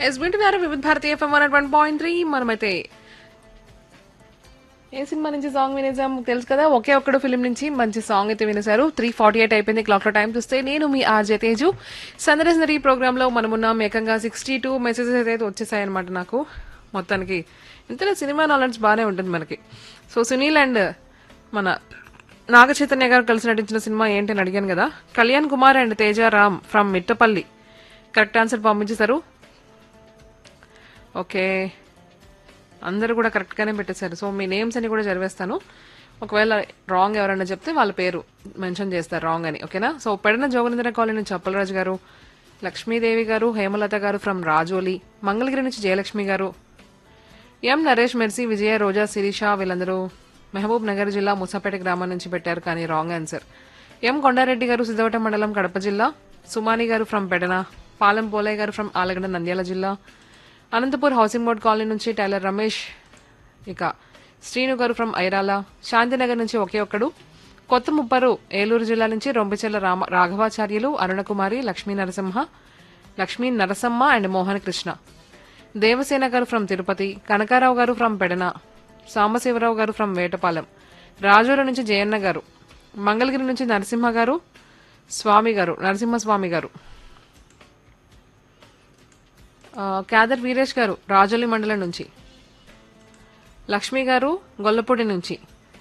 yes వింటున్నారు Vividh Bharati FM one one point three మనమైతే ఏ సినిమా నుంచి సాంగ్ వినేసాం తెలుసు కదా ఒకే ఒక్కడు ఫిలిం నుంచి మంచి సాంగ్ అయితే వినేశారు త్రీ ఫార్టీ ఎయిట్ అయిపోయింది క్లాక్ లో టైం చూస్తే నేను మీ ఆర్జే తేజు సందర్శనరీ ప్రోగ్రామ్ లో మనమున్నాం ఏకంగా సిక్స్టీ టూ మెసేజెస్ అయితే వచ్చేసాయి అనమాట నాకు మొత్తానికి ఇంతలో సినిమా నాలెడ్జ్ బాగానే ఉంటుంది మనకి సో సునీల్ అండ్ మన నాగ చైతన్య గారు కలిసి నటించిన సినిమా ఏంటి అని అడిగాను కదా Kalyan Kumar and Teja Ram from Mittapalli correct answer పంపించేశారు ఓకే అందరూ కూడా కరెక్ట్గానే పెట్టేశారు సో మీ నేమ్స్ అని కూడా చదివేస్తాను ఒకవేళ రాంగ్ ఎవరైనా చెప్తే వాళ్ళ పేరు మెన్షన్ చేస్తారు రాంగ్ అని ఓకేనా సో పెడన జోగనేంద్ర కాలనీ నుంచి అప్పలరాజు గారు లక్ష్మీదేవి గారు హేమలత గారు ఫ్రమ్ రాజోలి మంగళగిరి నుంచి జయలక్ష్మి గారు ఎం నరేష్ మెర్సీ విజయ రోజా శిరీష వీళ్ళందరూ మహబూబ్ నగర్ జిల్లా ముసాపేట గ్రామం నుంచి పెట్టారు కానీ రాంగ్ ఆన్సర్ ఎం కొండారెడ్డి గారు సిద్ధవట మండలం కడప జిల్లా సుమాని గారు ఫ్రమ్ పెడన పాలెం పోలయ్య గారు ఫ్రమ్ ఆలగడ్డ నంద్యాల జిల్లా అనంతపూర్ హౌసింగ్ బోర్డ్ కాలనీ నుంచి టైలర్ రమేష్ ఇక శ్రీను గారు ఫ్రమ్ ఐరాల శాంతినగర్ నుంచి ఒకే ఒక్కడు కొత్త ముప్పరు ఏలూరు జిల్లా నుంచి రొంపిచెల్ల రామ రాఘవాచార్యులు అరుణకుమారి లక్ష్మీ నరసింహ లక్ష్మీ నరసమ్మ అండ్ మోహన్ కృష్ణ దేవసేన గారు ఫ్రమ్ తిరుపతి కనకారావు గారు ఫ్రమ్ పెడన సాంబశివరావు గారు ఫ్రమ్ వేటపాలెం రాజూరు నుంచి జయన్న గారు మంగళగిరి నుంచి నరసింహ గారు స్వామి గారు నరసింహస్వామి గారు ఆ, క్యాదర్ వీరేష్ గారు రాజోలి మండలం నుంచి లక్ష్మి గారు గొల్లపూడి నుంచి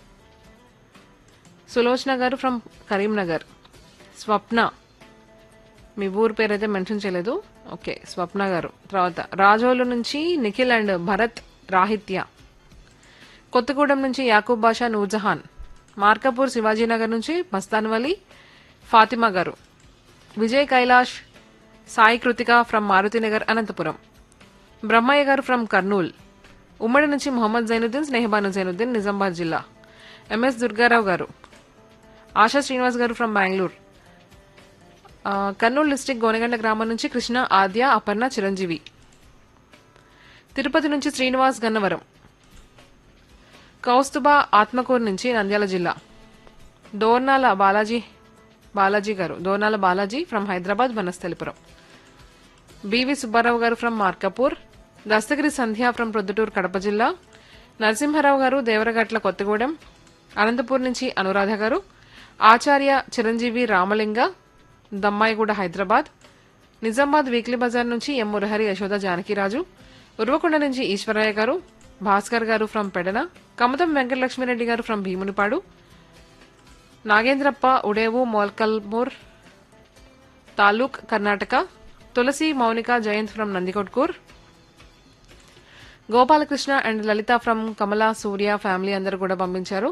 సులోచన గారు ఫ్రమ్ కరీంనగర్ స్వప్న మీ ఊరు పేరు అయితే మెన్షన్ చేయలేదు ఓకే స్వప్న గారు తర్వాత రాజోలు నుంచి నిఖిల్ అండ్ భరత్ రాహిత్య కొత్తగూడెం నుంచి యాకూబ్ బాషా నూర్జహాన్ మార్కపూర్ శివాజీనగర్ నుంచి మస్తాన్ వలి ఫాతిమా గారు విజయ్ కైలాష్ సాయి కృతిక ఫ్రమ్ మారుతినగర్ అనంతపురం బ్రహ్మయ్య గారు ఫ్రమ్ కర్నూల్ ఉమ్మడి నుంచి మొహమ్మద్ జైనుద్దీన్ స్నేహబాను జైనుద్దీన్ నిజామాబాద్ జిల్లా ఎంఎస్ దుర్గారావు గారు ఆశా శ్రీనివాస్ గారు ఫ్రమ్ బెంగళూరు ఆ, కర్నూలు డిస్టిక్ గోనెగండ గ్రామం నుంచి కృష్ణ ఆద్య అపర్ణ చిరంజీవి తిరుపతి నుంచి శ్రీనివాస్ గన్నవరం కౌస్తుబా ఆత్మకూరు నుంచి నంద్యాల జిల్లా Dornala Balaji Balaji garu Dornala Balaji from Hyderabad Vanasthalipuram BV Subbarao garu from Markapur Dastagiri Sandhya from Proddatur Kadapa జిల్లా నరసింహారావు గారు దేవరగట్ల కొత్తగూడెం అనంతపూర్ నుంచి అనురాధ గారు ఆచార్య చిరంజీవి రామలింగ దమ్మాయిగూడ హైదరాబాద్ నిజామాబాద్ వీక్లీ బజార్ నుంచి ఎం మురహరి యశోద జానకిరాజు ఉర్వకొండ నుంచి ఈశ్వరయ్య గారు భాస్కర్ గారు ఫ్రమ్ పెడన కమతం వెంకటలక్ష్మిరెడ్డి గారు from Bhimunipadu Nagendrappa Udevu Molakalmuru taluk Karnataka Tulasi Mounika Jayanth from Nandikotkur Gopalakrishna and Lalitha from Kamala Surya family అందరూ కూడా పంపించారు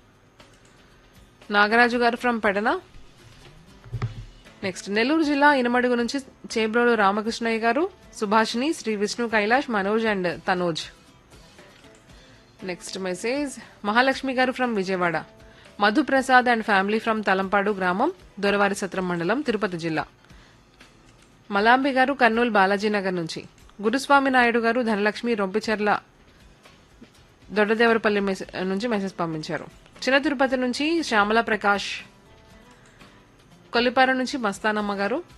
నాగరాజు గారు ఫ్రమ్ పెడన నెక్స్ట్ నెల్లూరు జిల్లా ఇనమడుగు నుంచి చేబ్రోలు రామకృష్ణయ్య గారు Subhashini Sri Vishnu Kailash Manoj and Tanoj next message Mahalakshmi గారు from Vijayawada Madhuprasad and family from Talampadu గ్రామం దొరవారి సత్రం మండలం తిరుపతి జిల్లా మలాంబి గారు కర్నూలు బాలాజీనగర్ నుంచి గురుస్వామి నాయుడు గారు ధనలక్ష్మి రొంపిచెర్ల దొడ్డదేవరపల్లి మెసే- నుంచి మెసేజ్ పంపించారు చిన్న తిరుపతి నుంచి శ్యామల ప్రకాష్ కొల్లిపార నుంచి మస్తానమ్మ గారు